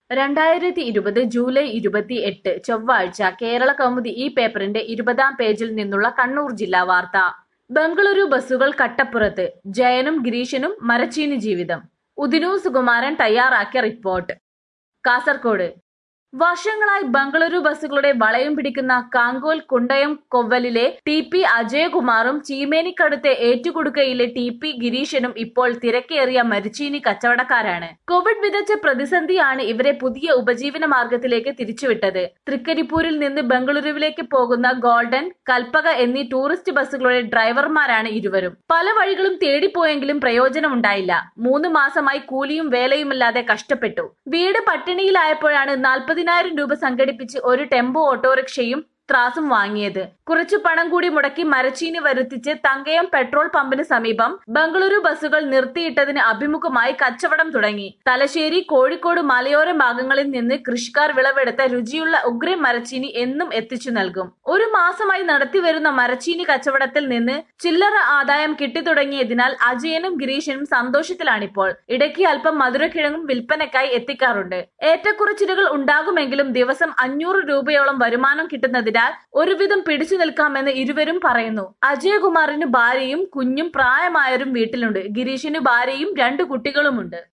രണ്ടായിരത്തി ഇരുപത് ജൂലൈ ഇരുപത്തി എട്ട് ചൊവ്വാഴ്ച കേരള കൗമുദി ഈ പേപ്പറിന്റെ ഇരുപതാം പേജിൽ നിന്നുള്ള കണ്ണൂർ ജില്ലാ വാർത്ത ബംഗളൂരു ബസ്സുകൾ കട്ടപ്പുറത്ത് ജയനും ഗിരീഷനും മരച്ചീനി ജീവിതം ഉദിനു സുകുമാരൻ തയ്യാറാക്കിയ റിപ്പോർട്ട് കാസർകോട് വർഷങ്ങളായി ബംഗളൂരു ബസ്സുകളുടെ വളയം പിടിക്കുന്ന കാങ്കോൽ കുണ്ടയം കൊവ്വലിലെ ടി പി അജയകുമാറും ചീമേനിക്കടുത്തെ ഏറ്റുകൊടുക്കയിലെ ടി പി ഗിരീഷനും ഇപ്പോൾ തിരക്കേറിയ മരിച്ചീനി കച്ചവടക്കാരാണ് കോവിഡ് വിതച്ച പ്രതിസന്ധിയാണ് ഇവരെ പുതിയ ഉപജീവന മാർഗത്തിലേക്ക് തിരിച്ചുവിട്ടത് തൃക്കരിപ്പൂരിൽ നിന്ന് ബംഗളൂരുവിലേക്ക് പോകുന്ന ഗോൾഡൻ കൽപ്പക എന്നീ ടൂറിസ്റ്റ് ബസ്സുകളുടെ ഡ്രൈവർമാരാണ് ഇരുവരും പല വഴികളും തേടിപ്പോയെങ്കിലും പ്രയോജനമുണ്ടായില്ല മൂന്ന് മാസമായി കൂലിയും വേലയുമില്ലാതെ കഷ്ടപ്പെട്ടു വീട് പട്ടിണിയിലായപ്പോഴാണ് നാൽപ്പതിനായിരം രൂപ സംഘടിപ്പിച്ച് ഒരു ടെമ്പോ ഓട്ടോറിക്ഷയും ത്രാസും വാങ്ങിയത് കുറച്ചു പണം കൂടി മുടക്കി മരച്ചീനി വരുത്തിച്ച് തങ്കയം പെട്രോൾ പമ്പിന് സമീപം ബംഗളൂരു ബസ്സുകൾ നിർത്തിയിട്ടതിന് അഭിമുഖമായി കച്ചവടം തുടങ്ങി തലശ്ശേരി കോഴിക്കോട് മലയോര ഭാഗങ്ങളിൽ നിന്ന് കൃഷിക്കാർ വിളവെടുത്ത രുചിയുള്ള ഉഗ്രൻ മരച്ചീനി എന്നും എത്തിച്ചു നൽകും ഒരു മാസമായി നടത്തിവരുന്ന മരച്ചീനി കച്ചവടത്തിൽ നിന്ന് ചില്ലറ ആദായം കിട്ടിത്തുടങ്ങിയതിനാൽ അജയനും ഗിരീഷനും സന്തോഷത്തിലാണിപ്പോൾ ഇടയ്ക്ക് അല്പം മധുരക്കിഴങ്ങും വിൽപ്പനയ്ക്കായി എത്തിക്കാറുണ്ട് ഏറ്റക്കുറച്ചിലുകൾ ഉണ്ടാകുമെങ്കിലും ദിവസം അഞ്ഞൂറ് രൂപയോളം വരുമാനം കിട്ടുന്നതിനാൽ ഒരുവിധം പിടിച്ചു നിൽക്കാമെന്ന് ഇരുവരും പറയുന്നു അജയകുമാറിന് ഭാര്യയും കുഞ്ഞും പ്രായമായവരും വീട്ടിലുണ്ട് ഗിരീഷിന് ഭാര്യയും രണ്ടു കുട്ടികളുമുണ്ട്